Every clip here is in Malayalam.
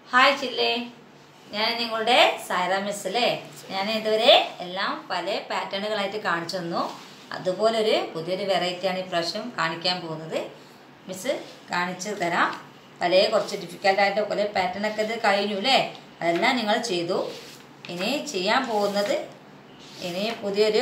ഹായ് ചില്ലേ ഞാൻ നിങ്ങളുടെ സൈറ മിസ് അല്ലേ ഞാൻ ഇതുവരെ എല്ലാം പല പാറ്റേണുകളായിട്ട് കാണിച്ചു തന്നു അതുപോലെ ഒരു പുതിയൊരു വെറൈറ്റിയാണ് ഈ പ്രാവശ്യം കാണിക്കാൻ പോകുന്നത് മിസ് കാണിച്ചു തരാം പല കുറച്ച് ഡിഫിക്കൽട്ടായിട്ട് പല പാറ്റേണൊക്കെ ഇത് കഴിഞ്ഞു അല്ലേ അതെല്ലാം നിങ്ങൾ ചെയ്തു ഇനി ചെയ്യാൻ പോകുന്നത് ഇനി പുതിയൊരു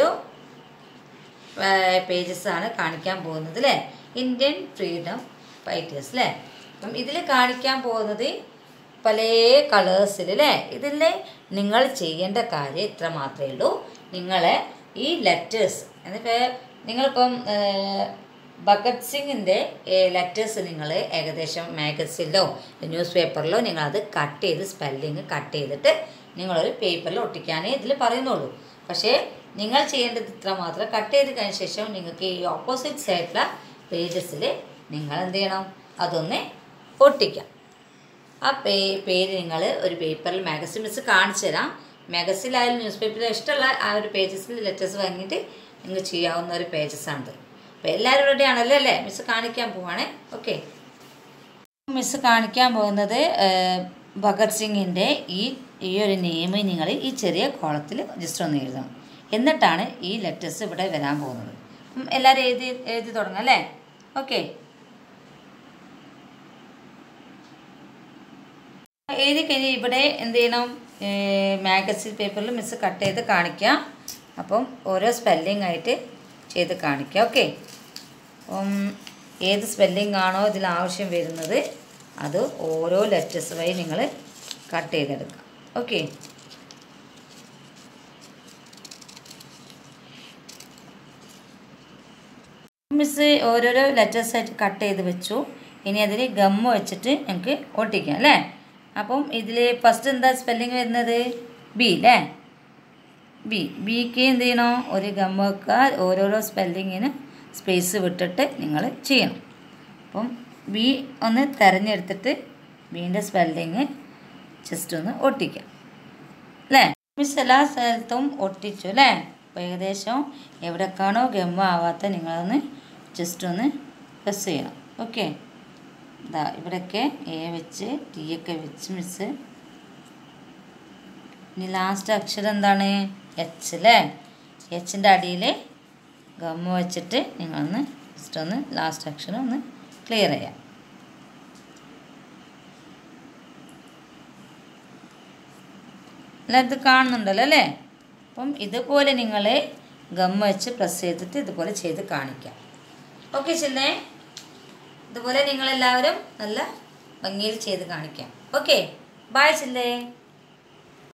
പേജസ് ആണ് കാണിക്കാൻ പോകുന്നത് അല്ലേ ഇന്ത്യൻ ഫ്രീഡം ഫൈറ്റേഴ്സ് അല്ലേ അപ്പം ഇതിൽ കാണിക്കാൻ പോകുന്നത് പല കളേഴ്സിൽ അല്ലേ ഇതിൽ നിങ്ങൾ ചെയ്യേണ്ട കാര്യം ഇത്ര മാത്രമേ ഉള്ളൂ നിങ്ങൾ ഈ ലെറ്റേഴ്സ് എന്നിപ്പോൾ നിങ്ങളിപ്പം ഭഗത് സിംഗിൻ്റെ ലെറ്റേഴ്സ് നിങ്ങൾ ഏകദേശം മാഗസിനിലോ ന്യൂസ് പേപ്പറിലോ നിങ്ങളത് കട്ട് ചെയ്ത് സ്പെല്ലിങ് കട്ട് ചെയ്തിട്ട് നിങ്ങളൊരു പേപ്പറിൽ ഒട്ടിക്കാനേ ഇതിൽ പറയുന്നുള്ളൂ പക്ഷേ നിങ്ങൾ ചെയ്യേണ്ടത് ഇത്ര മാത്രം കട്ട് ചെയ്ത് കഴിഞ്ഞ ശേഷം നിങ്ങൾക്ക് ഈ ഓപ്പോസിറ്റ് സൈഡിലുള്ള പേജസിൽ നിങ്ങൾ എന്ത് ചെയ്യണം അതൊന്ന് ഒട്ടിക്കാം ആ പേ പേര് നിങ്ങൾ ഒരു പേപ്പറിൽ മാഗസിൻ മിസ് കാണിച്ചു തരാം മാഗസിനിലായാലും ന്യൂസ് പേപ്പറിലും ഇഷ്ടമുള്ള ആ ഒരു പേജസിൽ ലെറ്റേഴ്സ് വാങ്ങിയിട്ട് നിങ്ങൾ ചെയ്യാവുന്ന ഒരു പേജസാണിത് അപ്പോൾ എല്ലാവരും റെഡി ആണല്ലോ അല്ലേ മിസ് കാണിക്കാൻ പോവാണേ ഓക്കെ മിസ് കാണിക്കാൻ പോകുന്നത് ഏഹ്, ഭഗത് സിംഗിൻ്റെ ഈ ഈ ഒരു നെയിം നിങ്ങൾ ഈ ചെറിയ കോളത്തിൽ ജസ്റ്റ് ഒന്ന് എഴുതണം എന്നിട്ടാണ് ഈ ലെറ്റേഴ്സ് ഇവിടെ വരാൻ പോകുന്നത് അപ്പം എല്ലാവരും എഴുതി എഴുതി തുടങ്ങാം അല്ലേ ഓക്കെ എഴുതി കഴിഞ്ഞ് ഇവിടെ എന്ത് ചെയ്യണം മാഗസിൻ പേപ്പറിൽ മിസ് കട്ട് ചെയ്ത് കാണിക്കാം അപ്പം ഓരോ സ്പെല്ലിംഗ് ആയിട്ട് ചെയ്ത് കാണിക്കാം ഓക്കെ അപ്പം ഏത് സ്പെല്ലിംഗ് ആണോ ഇതിൽ ആവശ്യം വരുന്നത് അത് ഓരോ ലെറ്റേഴ്സ് വഴി നിങ്ങൾ കട്ട് ചെയ്തെടുക്കാം ഓക്കെ മിസ് ഓരോരോ ലെറ്റേഴ്സ് ആയിട്ട് കട്ട് ചെയ്ത് വെച്ചു ഇനി അതിൽ ഗമ്മ് വെച്ചിട്ട് നമുക്ക് ഒട്ടിക്കാം അല്ലേ അപ്പം ഇതിൽ ഫസ്റ്റ് എന്താ സ്പെല്ലിങ് വരുന്നത് ബി അല്ലേ ബി ബിക്ക് എന്ത് ചെയ്യണോ ഒരു ഗമ്മ് വെക്കുക ഓരോരോ സ്പെല്ലിങ്ങിന് സ്പേസ് വിട്ടിട്ട് നിങ്ങൾ ചെയ്യണം അപ്പം ബി ഒന്ന് തിരഞ്ഞെടുത്തിട്ട് ബീൻ്റെ സ്പെല്ലിങ് ജസ്റ്റ് ഒന്ന് ഒട്ടിക്കാം അല്ലേ മിസ് എല്ലാ സ്ഥലത്തും ഒട്ടിച്ചു അല്ലേ അപ്പോൾ ഏകദേശം എവിടെക്കാണോ ഗമ്മ ആവാത്ത നിങ്ങളൊന്ന് ജസ്റ്റ് ഒന്ന് പ്രസ് ചെയ്യണം ഓക്കെ ഇതാ ഇവിടെയൊക്കെ എ വെച്ച് ടി ഒക്കെ വെച്ച് മിസ് ഇനി ലാസ്റ്റ് അക്ഷരം എന്താണ് എച്ച് അല്ലേ എച്ചിൻ്റെ അടിയിൽ ഗമ്മ വെച്ചിട്ട് നിങ്ങളൊന്ന് ജസ്റ്റ് ഒന്ന് ലാസ്റ്റ് അക്ഷരം ഒന്ന് ക്ലിയർ ചെയ്യാം അല്ല ഇത് കാണുന്നുണ്ടല്ലോ അല്ലേ അപ്പം ഇതുപോലെ നിങ്ങൾ ഗമ്മ വെച്ച് പ്രസ് ചെയ്തിട്ട് ഇതുപോലെ ചെയ്ത് കാണിക്കാം ഓക്കെ ചില്ലേ ഇതുപോലെ നിങ്ങളെല്ലാവരും നല്ല ഭംഗിയിൽ ചെയ്ത് കാണിക്കാം ഓക്കെ ബായ് ചില്ലേ